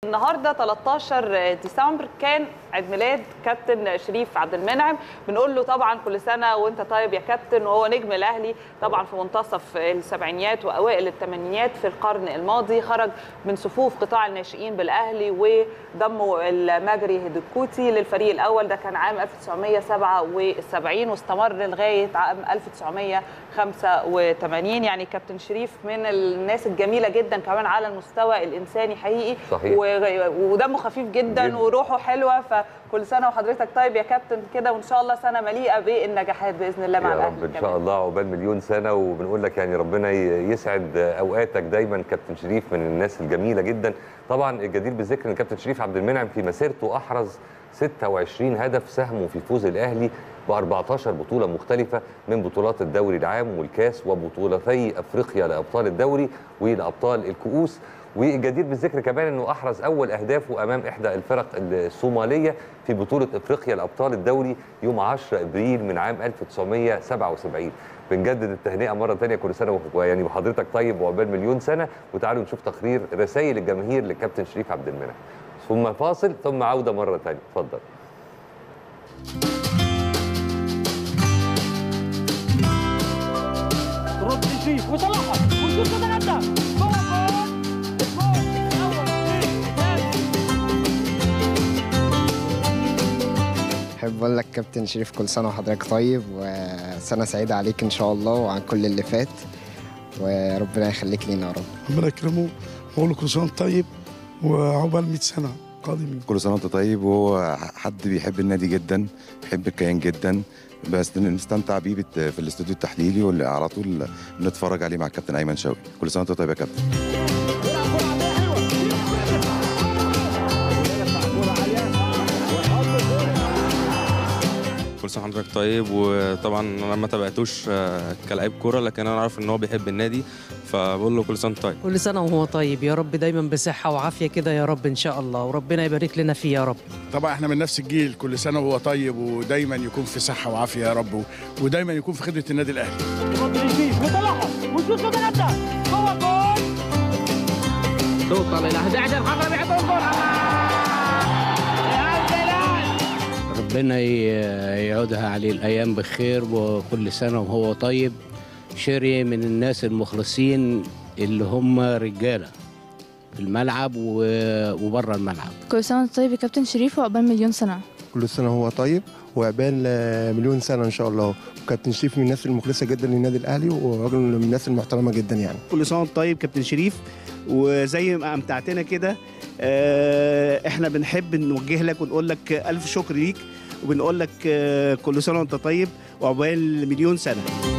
النهارده 13 ديسمبر كان عيد ميلاد كابتن شريف عبد المنعم بنقول له طبعا كل سنه وانت طيب يا كابتن وهو نجم الاهلي طبعا في منتصف السبعينيات واوائل الثمانينيات في القرن الماضي خرج من صفوف قطاع الناشئين بالاهلي وضموا المجري هدكوتي للفريق الاول ده كان عام 1977 واستمر لغايه عام 1985 يعني كابتن شريف من الناس الجميله جدا كمان على المستوى الانساني حقيقي صحيح. و- ودمه خفيف جدا جداً. وروحه حلوه فكل سنه وحضرتك طيب يا كابتن كده وان شاء الله سنه مليئه بالنجاحات باذن الله مع يا الاهلي رب ان كمان. شاء الله عقبال مليون سنه وبنقول لك يعني ربنا ي- يسعد اوقاتك دايما كابتن شريف من الناس الجميله جدا طبعا الجدير بالذكر ان كابتن شريف عبد المنعم في مسيرته احرز 26 هدف ساهموا في فوز الاهلي ب 14 بطوله مختلفه من بطولات الدوري العام والكاس وبطولتي افريقيا لابطال الدوري ولابطال الكؤوس والجدير بالذكر كمان انه احرز اول اهدافه امام احدى الفرق الصوماليه في بطوله افريقيا لابطال الدوري يوم 10 ابريل من عام 1977 بنجدد التهنئه مره ثانيه كل سنه ويعني وحضرتك طيب وعقبال مليون سنه وتعالوا نشوف تقرير رسائل الجماهير للكابتن شريف عبد المنعم ثم فاصل ثم عوده مره ثانيه اتفضل رد شريف وصلاحه وشوط تتغدى جول جول الأول احب اقول لك كابتن شريف كل سنه وحضرتك طيب وسنه سعيده عليك ان شاء الله وعن كل اللي فات وربنا يخليك لينا يا رب ربنا يكرمه واقول له كل سنه وأنت طيب وعقبال 100 سنه قادمين كل سنه وانت طيب وهو حد بيحب النادي جدا بيحب الكيان جدا بس نستمتع بيه بت- في الاستوديو التحليلي واللي على طول بنتفرج عليه مع الكابتن ايمن شوقي كل سنه وانت طيب يا كابتن كل سنه وحضرتك طيب وطبعا انا ما تابعتوش آه، كلاعب كوره لكن انا عارف ان هو بيحب النادي فبقول له كل سنه وأنت طيب كل سنة وهو طيب يا رب دايما بصحة وعافية كده يا رب إن شاء الله وربنا يبارك لنا فيه يا رب طبعا احنا من نفس الجيل كل سنه وهو طيب ودايما يكون في صحه وعافيه يا رب ودايما يكون في خدمه النادي الاهلي رد شريف وصلاحه وشوط تتغدى جول جول توصل إلى 11 خضرة بيحط الجول يا جلال ربنا ي- يعودها عليه الأيام بخير وكل سنة وهو طيب شيري من الناس المخلصين اللي هم رجالة في الملعب و- وبره الملعب كل سنة وانت طيب يا كابتن شريف وعقبال مليون سنة كل سنة هو طيب وعقبال آه، مليون سنة إن شاء الله وكابتن شريف من الناس المخلصة جدا للنادي الأهلي وراجل من الناس المحترمة جدا يعني كل سنه وانت طيب كابتن شريف وزي ما امتعتنا كده آه، احنا بنحب نوجه لك ونقول لك الف شكر ليك وبنقول لك آه، كل سنه وانت طيب وعقبال مليون سنه